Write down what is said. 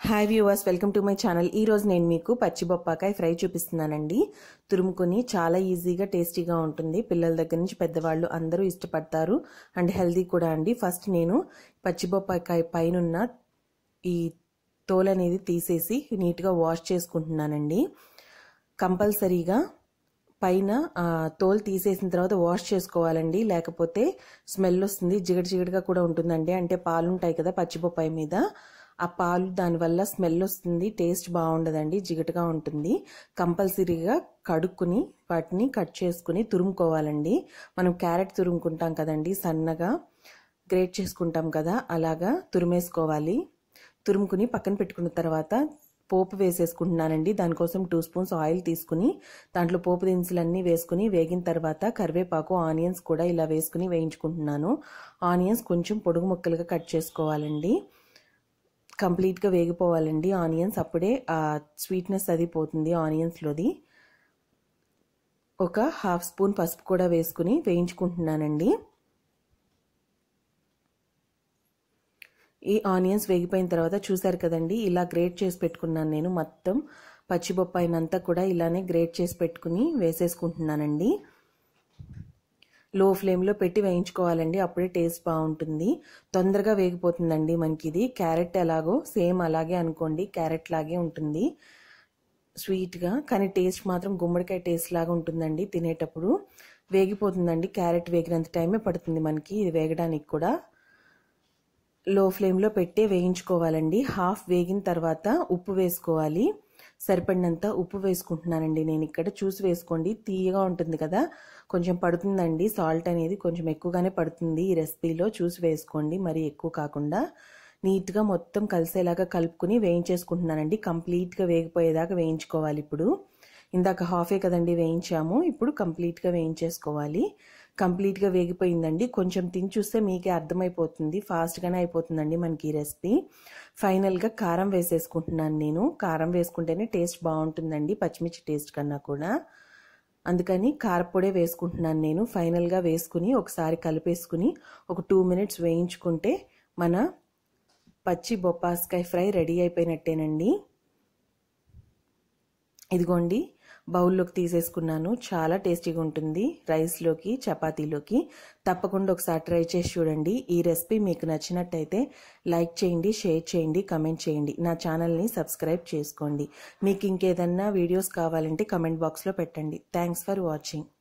hi viewers welcome to my channel ఈ రోజు నేను మీకు పచ్చి బొప్పాకాయ ఫ్రై చూపిస్తున్నానండి తురుముకొని చాలా ఈజీగా టేస్టీగా ఉంటుంది పిల్లల దగ్గర నుంచి పెద్దవాళ్ళు అందరూ ఇష్టపడతారు అండ్ హెల్దీ కూడా అండి ఫస్ట్ నేను పచ్చి బొప్పాకాయ పైన ఈ తోలు అనేది తీసేసి నీట్గా వాష్ చేసుకుంటున్నానండి కంపల్సరీగా పైన తోలు తీసేసిన తర్వాత వాష్ చేసుకోవాలండి లేకపోతే స్మెల్ వస్తుంది జిగట జిగటగా కూడా ఉంటుందండి అంటే పాలు ఉంటాయి కదా పచ్చిబొప్పాయి మీద ఆ పాలు దానివల్ల స్మెల్ వస్తుంది టేస్ట్ బాగుండదండి జిగటగా ఉంటుంది కంపల్సరీగా కడుక్కుని వాటిని కట్ చేసుకుని తురుముకోవాలండి మనం క్యారెట్ తురుముకుంటాం కదండి సన్నగా గ్రేట్ చేసుకుంటాం కదా అలాగా తురిమేసుకోవాలి తురుముకుని పక్కన పెట్టుకున్న తర్వాత పోపు వేసేసుకుంటున్నానండి దానికోసం టూ స్పూన్స్ ఆయిల్ తీసుకుని దాంట్లో పోపు దినుసులన్నీ వేసుకుని వేగిన తర్వాత కరివేపాకు ఆనియన్స్ కూడా ఇలా వేసుకుని వేయించుకుంటున్నాను ఆనియన్స్ కొంచెం పొడుగు ముక్కలుగా కట్ చేసుకోవాలండి కంప్లీట్గా వేగిపోవాలండి ఆనియన్స్ అప్పుడే ఆ స్వీట్నెస్ అది పోతుంది ఆనియన్స్లోది ఒక హాఫ్ స్పూన్ పసుపు కూడా వేసుకుని వేయించుకుంటున్నానండి ఈ ఆనియన్స్ వేగిపోయిన తర్వాత చూసారు కదండి ఇలా గ్రేట్ చేసి పెట్టుకున్నాను నేను మొత్తం పచ్చి బొప్పాయినంతా కూడా ఇలానే గ్రేట్ చేసి పెట్టుకుని వేసేసుకుంటున్నానండి లో ఫ్లేమ్లో పెట్టి వేయించుకోవాలండి అప్పుడే టేస్ట్ బాగుంటుంది తొందరగా వేగిపోతుందండి మనకి ఇది క్యారెట్ ఎలాగో సేమ్ అలాగే అనుకోండి క్యారెట్ లాగే ఉంటుంది స్వీట్గా కానీ టేస్ట్ మాత్రం గుమ్మడికాయ టేస్ట్ లాగా ఉంటుందండి తినేటప్పుడు వేగిపోతుందండి క్యారెట్ వేగినంత టైమే పడుతుంది మనకి ఇది వేగడానికి కూడా లో ఫ్లేమ్లో పెట్టే వేయించుకోవాలండి హాఫ్ వేగిన తర్వాత ఉప్పు వేసుకోవాలి సరిపడినంత ఉప్పు వేసుకుంటున్నానండి నేను ఇక్కడ చూసి వేసుకోండి తీయగా ఉంటుంది కదా కొంచెం పడుతుందండి సాల్ట్ అనేది కొంచెం ఎక్కువగానే పడుతుంది ఈ రెసిపీలో చూసి వేసుకోండి మరి ఎక్కువ కాకుండా నీట్గా మొత్తం కలిసేలాగా కలుపుకుని వేయించేసుకుంటున్నానండి కంప్లీట్గా వేగిపోయేదాకా వేయించుకోవాలి ఇప్పుడు ఇందాక హాఫే కదండి వేయించాము ఇప్పుడు కంప్లీట్గా వేయించేసుకోవాలి కంప్లీట్గా వేగిపోయిందండి కొంచెం తిని చూస్తే మీకే అర్థమైపోతుంది ఫాస్ట్గానే అయిపోతుందండి మనకి ఈ రెసిపీ ఫైనల్గా కారం వేసేసుకుంటున్నాను నేను కారం వేసుకుంటేనే టేస్ట్ బాగుంటుందండి పచ్చిమిర్చి టేస్ట్ కన్నా కూడా అందుకని కారపొడే వేసుకుంటున్నాను నేను ఫైనల్గా వేసుకుని ఒకసారి కలిపేసుకుని ఒక టూ మినిట్స్ వేయించుకుంటే మన పచ్చి బొప్పాస్కాయ ఫ్రై రెడీ అయిపోయినట్టేనండి ఇదిగోండి బౌల్లోకి తీసేసుకున్నాను చాలా టేస్టీగా ఉంటుంది రైస్లోకి చపాతీలోకి తప్పకుండా ఒకసారి ట్రై చేసి చూడండి ఈ రెసిపీ మీకు నచ్చినట్టయితే లైక్ చేయండి షేర్ చేయండి కమెంట్ చేయండి నా ఛానల్ని సబ్స్క్రైబ్ చేసుకోండి మీకు ఇంకేదన్నా వీడియోస్ కావాలంటే కమెంట్ బాక్స్లో పెట్టండి థ్యాంక్స్ ఫర్ వాచింగ్